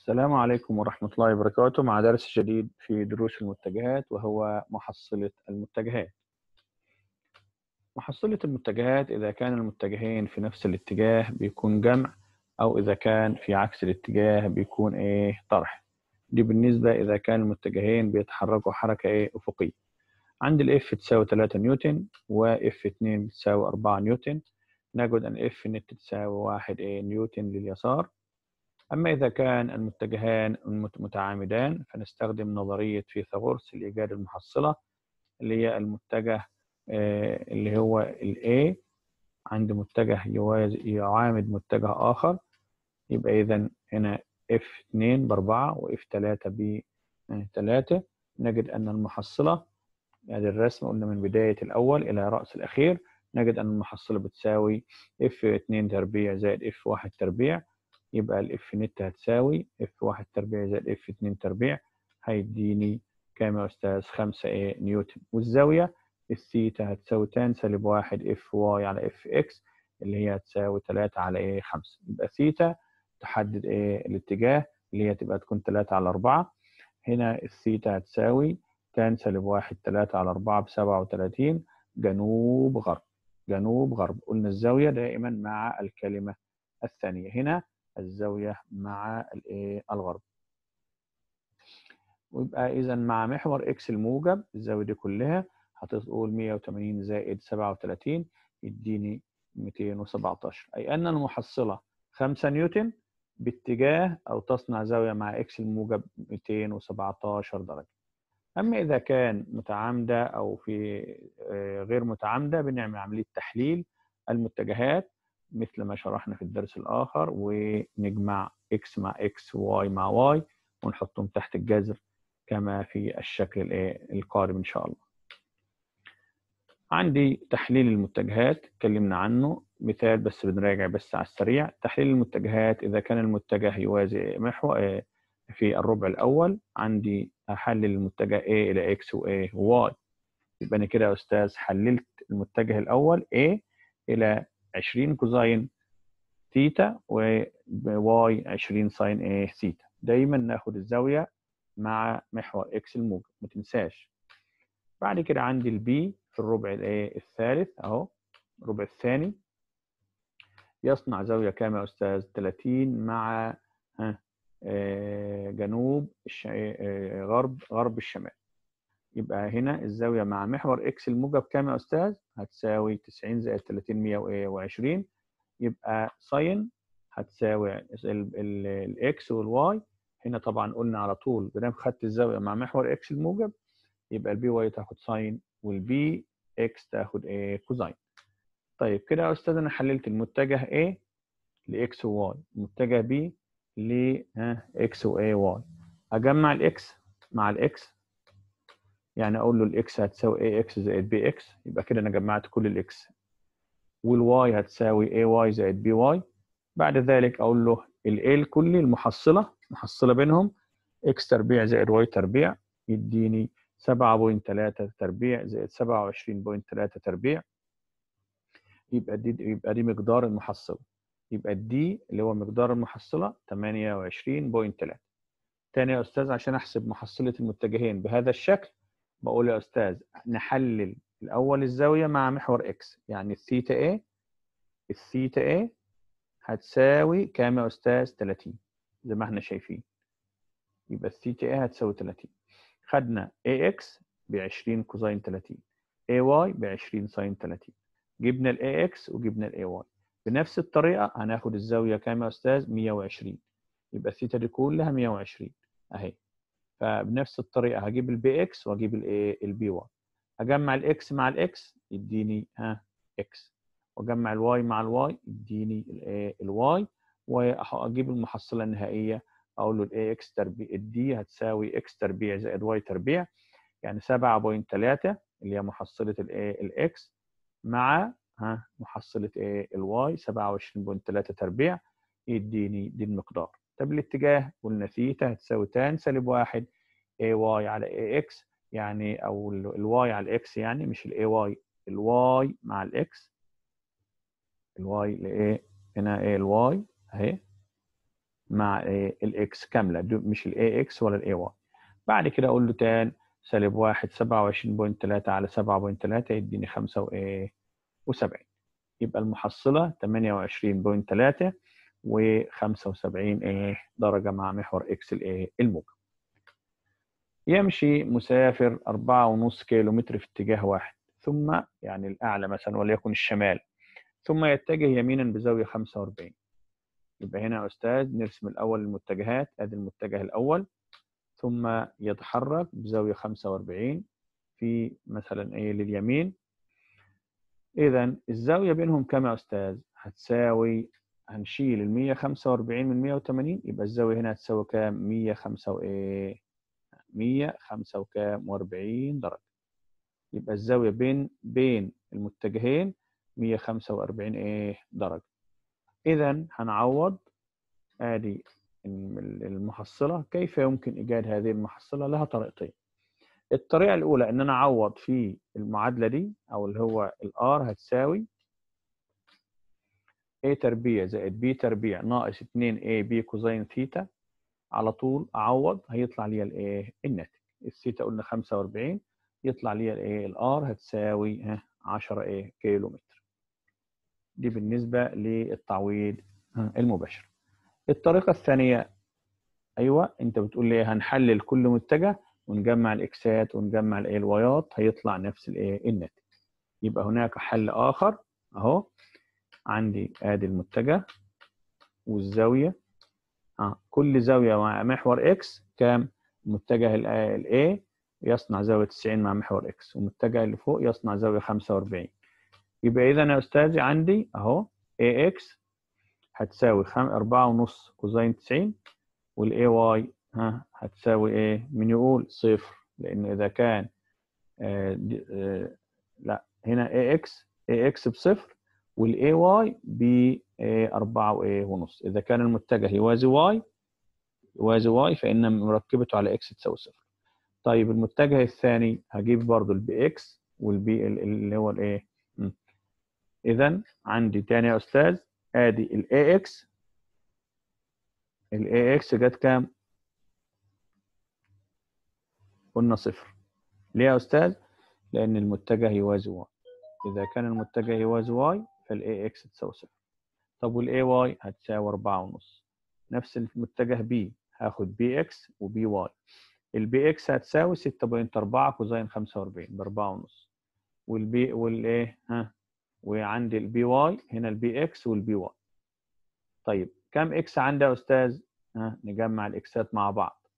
السلام عليكم ورحمة الله وبركاته مع درس جديد في دروس المتجهات وهو محصلة المتجهات محصلة المتجهات إذا كان المتجهين في نفس الاتجاه بيكون جمع أو إذا كان في عكس الاتجاه بيكون إيه طرح دي بالنسبة إذا كان المتجهين بيتحركوا حركة إيه أفقية عند ال F تساوي 3 نيوتن و F2 تساوي 4 نيوتن نجد أن F نت تساوي 1 إيه نيوتن لليسار أما إذا كان المتجهان متعامدان فنستخدم نظرية فيثاغورس لإيجاد المحصلة اللي هي المتجه اللي هو ال A عند متجه يعامد متجه آخر يبقى إذا هنا F2 بأربعة و F3 بثلاثة نجد أن المحصلة يعني الرسم قلنا من بداية الأول إلى رأس الأخير نجد أن المحصلة بتساوي F2 تربيع زائد F1 تربيع يبقى الاف نت هتساوي اف واحد تربيع زائد اف اتنين تربيع هيديني كام يا استاذ خمسة ايه نيوتن والزاوية الثيتا هتساوي تان سالب واحد اف واي على اف اكس اللي هي هتساوي تلاتة على ايه خمسة يبقى ثيتا تحدد ايه الاتجاه اللي هي تبقى تكون تلاتة على أربعة هنا الثيتا هتساوي تان سالب واحد تلاتة على أربعة بسبعة وتلاتين جنوب غرب جنوب غرب قلنا الزاوية دائما مع الكلمة الثانية هنا الزاوية مع الغرب ويبقى إذا مع محور إكس الموجب الزاوية دي كلها هتقول 180 زائد 37 يديني 217 أي أن المحصلة 5 نيوتن باتجاه أو تصنع زاوية مع إكس الموجب 217 درجة أما إذا كان متعامدة أو في غير متعامدة بنعمل عملية تحليل المتجهات مثل ما شرحنا في الدرس الآخر ونجمع x مع x y مع y ونحطهم تحت الجذر كما في الشكل القادم إن شاء الله عندي تحليل المتجهات اتكلمنا عنه مثال بس بنراجع بس على السريع تحليل المتجهات إذا كان المتجه يوازي محور في الربع الأول عندي أحلل المتجه A إلى X و A و Y يبقى أنا كده يا أستاذ حللت المتجه الأول A إلى 20 كوزين ثيتا وواي 20 ساين ايه ثيتا دايما ناخد الزاويه مع محور اكس الموجب ما تنساش بعد كده عندي البي في الربع الايه الثالث اهو الربع الثاني يصنع زاويه كام يا استاذ 30 مع ها جنوب الش... غرب غرب الشمال يبقى هنا الزاوية مع محور إكس الموجب كام يا أستاذ؟ هتساوي 90 زائد 30 120 يبقى ساين هتساوي الإكس والواي هنا طبعا قلنا على طول ما دام خدت الزاوية مع محور إكس الموجب يبقى البي واي تاخد ساين والبي إكس تاخد إيه كوزين. طيب كده يا أستاذ أنا حللت المتجه A لإكس وواي، المتجه B ل إكس وإيه واي. أجمع الإكس مع الإكس يعني اقول له الاكس هتساوي اي اكس زائد بي اكس يبقى كده انا جمعت كل الاكس والواي هتساوي اي واي زائد بي واي بعد ذلك اقول له الاي الكلي المحصله محصله بينهم اكس تربيع زائد واي تربيع يديني 7.3 تربيع زائد 27.3 تربيع يبقى دي يبقى دي مقدار المحصله يبقى الدي اللي هو مقدار المحصله 28.3 تاني يا استاذ عشان احسب محصله المتجهين بهذا الشكل بقول يا استاذ نحلل الاول الزاويه مع محور اكس يعني الثيتا ايه الثيتا ايه هتساوي كام يا استاذ 30 زي ما احنا شايفين يبقى الثيتا ايه هتساوي 30 خدنا اي اكس ب 20 كوزين 30 اي واي ب 20 ساين 30 جبنا الاي اكس وجبنا الاي واي بنفس الطريقه هناخد الزاويه كام يا استاذ 120 يبقى الثيتا دي كلها 120 اهي فبنفس الطريقه هجيب البي اكس واجيب الايه البي واي اجمع الاكس مع الاكس يديني ها اكس واجمع الواي مع الواي يديني الايه الواي واجيب المحصله النهائيه اقول له الاي اكس تربيع الدي هتساوي اكس تربيع زائد واي تربيع يعني 7.3 اللي هي محصله الايه الاكس مع ها محصله ايه الواي 27.3 تربيع يديني دي المقدار طب الاتجاه قلنا ثيتا هتساوي تان سالب واحد اي واي على اي اكس يعني او الواي على الاكس يعني مش الاي واي الواي مع الاكس الواي لايه هنا ايه الواي اهي مع الاكس كامله مش الاي اكس ولا الاي واي بعد كده اقول له تان سالب 1 27.3 على 7.3 يديني 5 وايه و70 يبقى المحصله 28.3 و75 ايه درجه مع محور اكس الايه الموجب يمشي مسافر 4.5 كيلو متر في اتجاه واحد ثم يعني الاعلى مثلا وليكن الشمال ثم يتجه يمينا بزاويه 45 يبقى هنا يا استاذ نرسم الاول المتجهات ادي المتجه الاول ثم يتحرك بزاويه 45 في مثلا ايه لليمين اذا الزاويه بينهم كم يا استاذ هتساوي هنشيل ال 145 من 180 يبقى الزاويه هنا هتساوي كام 105 وايه 105 وكام 40 درجه يبقى الزاويه بين بين المتجهين 145 ايه درجه اذا هنعوض ادي المحصله كيف يمكن ايجاد هذه المحصله لها طريقتين الطريقه الاولى ان انا اعوض في المعادله دي او اللي هو الار هتساوي a تربيع زائد b تربيع ناقص 2 a b كوزين ثيتا على طول اعوض هيطلع لي الايه الناتج الثيتا قلنا 45 يطلع لي الايه الار هتساوي 10 ايه كيلو متر دي بالنسبه للتعويض المباشر الطريقه الثانيه ايوه انت بتقول لي هنحلل كل متجه ونجمع الاكسات ونجمع الايه الوايات هيطلع نفس الايه الناتج يبقى هناك حل اخر اهو عندي ادي المتجه والزاويه اه كل زاويه مع محور اكس كام متجه الاي يصنع زاويه 90 مع محور اكس والمتجه اللي فوق يصنع زاويه 45 يبقى اذا يا استاذي عندي اهو اي اكس هتساوي 4.5 كوزين 90 والاي واي ها هتساوي ايه من يقول صفر لان اذا كان آه آه لا هنا اي اكس اي اكس بصفر والاي واي ب 4 وايه ونص اذا كان المتجه يوازي واي يوازي واي فان مركبته على اكس تساوي صفر طيب المتجه الثاني هجيب برضو البي اكس والبي اللي هو الايه اذا عندي تاني يا استاذ ادي الاي اكس الاي اكس جت كام قلنا صفر ليه يا استاذ لان المتجه يوازي واي اذا كان المتجه يوازي واي فالاي اكس تساوي صفر طب والاي واي هتساوي أربعة ونص نفس المتجه بي هاخد بي اكس وبي واي البي اكس هتساوي 6.4 كوزين 45 بأربعة ونص والبي والايه ها وعندي البي واي هنا البي اكس والبي واي طيب كم اكس عندي يا استاذ ها نجمع الاكسات مع بعض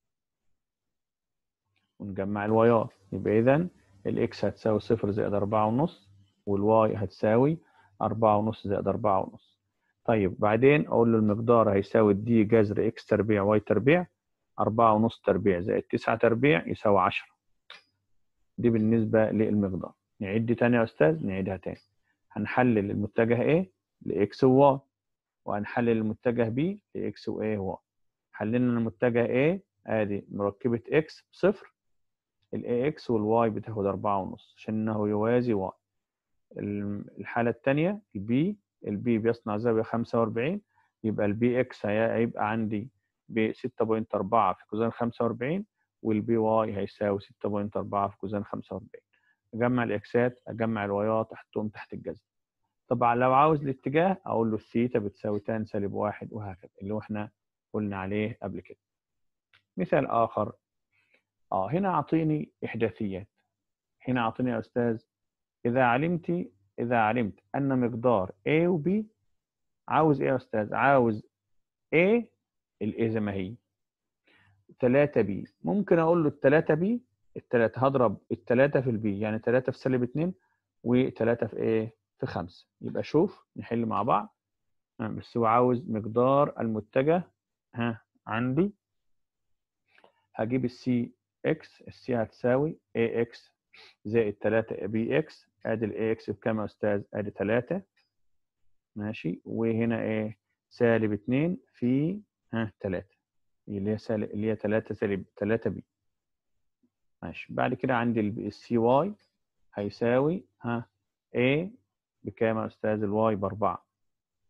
ونجمع الوايات يبقى اذا الاكس هتساوي صفر زائد أربعة ونص والواي هتساوي أربعة ونص زائد أربعة ونص طيب بعدين أقول له المقدار هيساوي دي جذر إكس تربيع واي تربيع أربعة ونص تربيع زائد تسعة تربيع يساوي عشرة دي بالنسبة للمقدار نعد تاني يا أستاذ نعيدها تاني هنحلل المتجه A لإكس وواي وهنحلل المتجه B لإكس وإيه وواي حللنا المتجه A ادي مركبة X بصفر ال AX وال Y بتاخد أربعة ونص عشان إنه يوازي Y الحالة الثانية البي البي بيصنع زاوية 45 يبقى البي اكس هيبقى عندي ب 6.4 في كوزين 45 والبي واي هيساوي 6.4 في كوزين 45 اجمع الاكسات اجمع الوايات احطهم تحت الجذر طبعا لو عاوز الاتجاه اقول له الثيتا بتساوي تان سالب واحد وهكذا اللي احنا قلنا عليه قبل كده مثال اخر اه هنا اعطيني احداثيات هنا اعطيني يا استاذ إذا علمت إذا علمت أن مقدار A و B عاوز إيه يا أستاذ؟ عاوز A الإيه زي ما هي 3 B ممكن أقول له التلاتة B التلاتة هضرب التلاتة في البي يعني تلاتة في سالب اتنين وتلاتة في إيه؟ في خمسة يبقى شوف نحل مع بعض بس هو عاوز مقدار المتجه ها عندي هجيب السي اكس السي هتساوي اي اكس زائد 3 بي اكس ادي الاي اكس بكام يا استاذ ادي 3 ماشي وهنا ايه سالب 2 في ها 3 اللي هي سالب اللي هي 3 سالب 3 بي ماشي بعد كده عندي السي واي هيساوي ها a بكام يا استاذ الواي ب 4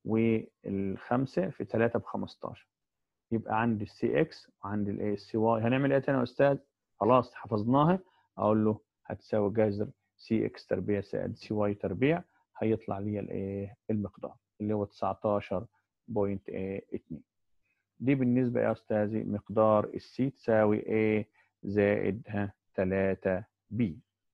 والخمسة في 3 ب 15 يبقى عندي السي اكس وعندي الايه السي واي هنعمل ايه تاني يا استاذ خلاص حفظناها اقول له هتساوي جذر سي اكس تربيع زائد سي واي تربيع هيطلع لي الايه المقدار اللي هو 19.2 دي بالنسبه يا استاذي مقدار السي تساوي A زائد ها 3 B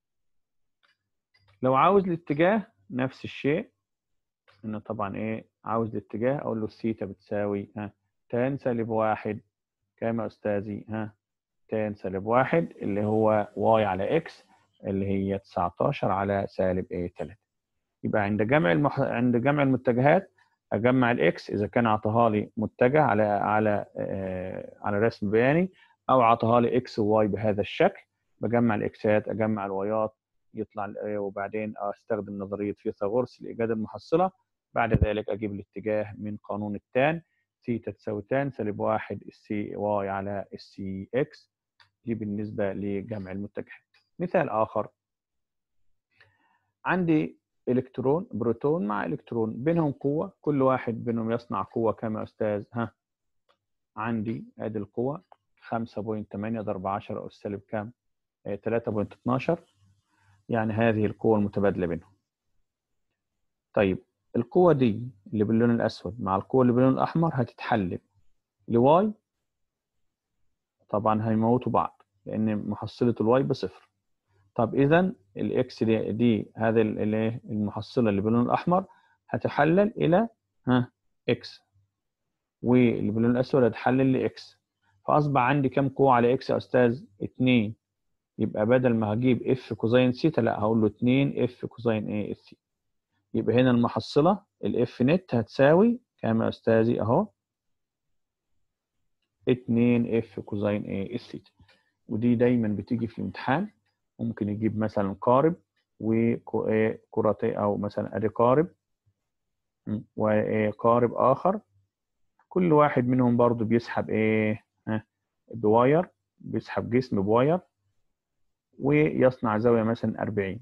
لو عاوز الاتجاه نفس الشيء انه طبعا ايه عاوز الاتجاه اقول له الثيتا بتساوي ها تان سالب واحد كام يا استاذي ها تان سالب واحد اللي هو واي على اكس اللي هي 19 على سالب ايه 3 يبقى عند جمع المح... عند جمع المتجهات اجمع الاكس اذا كان عطاها لي متجه على على آه على رسم بياني او عطاها لي اكس وواي بهذا الشكل بجمع الاكسات اجمع الوايات يطلع وبعدين استخدم نظريه فيثاغورس لايجاد المحصله بعد ذلك اجيب الاتجاه من قانون التان ثيتا تساوي تان سالب واحد السي واي على السي اكس دي بالنسبه لجمع المتجهات مثال اخر عندي الكترون بروتون مع الكترون بينهم قوه كل واحد بينهم يصنع قوه كام يا استاذ ها عندي ادي القوه 5.8 ضرب 10 اس سالب كام 3.12 يعني هذه القوه المتبادله بينهم طيب القوه دي اللي باللون الاسود مع القوه اللي باللون الاحمر هتتحلل لواي طبعا هيموتوا بعض لان محصله الواي بصفر طب اذا الاكس دي, دي هذه الايه المحصله اللي باللون الاحمر هتحلل الى ها اكس واللي باللون الاسود هتحلل لاكس فاصبح عندي كام قوه على اكس يا استاذ 2 يبقى بدل ما هجيب اف كوزين سيتا لا هقول له 2 اف كوزين ايه الثيتا يبقى هنا المحصله الاف نت هتساوي كام يا استاذي اهو 2 اف كوزين ايه الثيتا ودي دايما بتيجي في الامتحان ممكن يجيب مثلا قارب وكرتين او مثلا ادي قارب وقارب اخر كل واحد منهم برضو بيسحب ايه ها بواير بيسحب جسم بواير ويصنع زاويه مثلا 40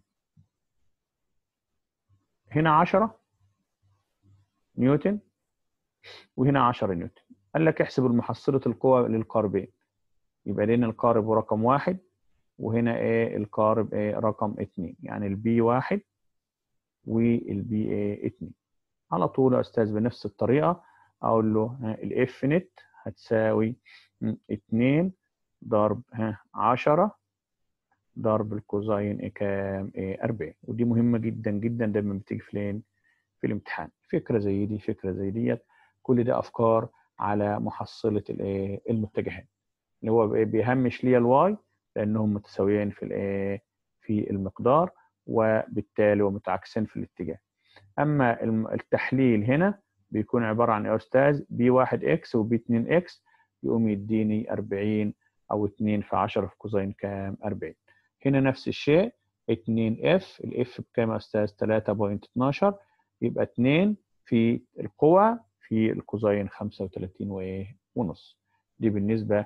هنا 10 نيوتن وهنا 10 نيوتن قال لك احسب المحصله القوى للقاربين يبقى لنا القارب رقم واحد وهنا ايه القارب ايه رقم اتنين يعني البي واحد والبي ايه اتنين على طول يا استاذ بنفس الطريقه اقول له الاف نت هتساوي اتنين ضرب ها عشرة ضرب الكوزين ايه كام ايه 40 ودي مهمه جدا جدا دايما بتيجي فين في الامتحان فكره زي دي فكره زي ديت كل ده افكار على محصله الايه المتجهات اللي هو بيهمش ليا الواي لانهم متساويين في الايه في المقدار وبالتالي ومتعاكسين في الاتجاه اما التحليل هنا بيكون عباره عن يا استاذ بي 1 اكس وبي 2 اكس يقوم يديني 40 او 2 في 10 في كوزين كام 40 هنا نفس الشيء 2 اف الاف بكام يا استاذ 3.12 يبقى 2 في القوى في الكوزين 35 ونص دي بالنسبه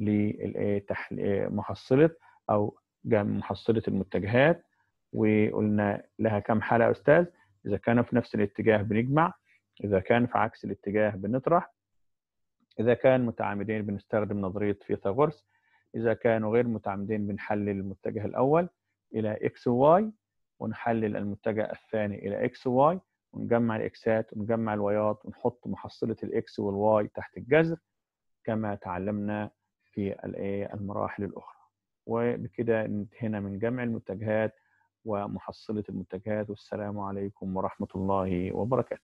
لمحصله او محصله المتجهات وقلنا لها كم حاله يا استاذ اذا كانوا في نفس الاتجاه بنجمع اذا كان في عكس الاتجاه بنطرح اذا كان متعامدين بنستخدم نظريه فيثاغورس اذا كانوا غير متعامدين بنحلل المتجه الاول الى اكس وواي ونحلل المتجه الثاني الى اكس وواي ونجمع الاكسات ونجمع الوايات ونحط محصله الاكس والواي تحت الجذر كما تعلمنا في المراحل الاخرى وبكده انتهينا من جمع المتجهات ومحصله المتجهات والسلام عليكم ورحمه الله وبركاته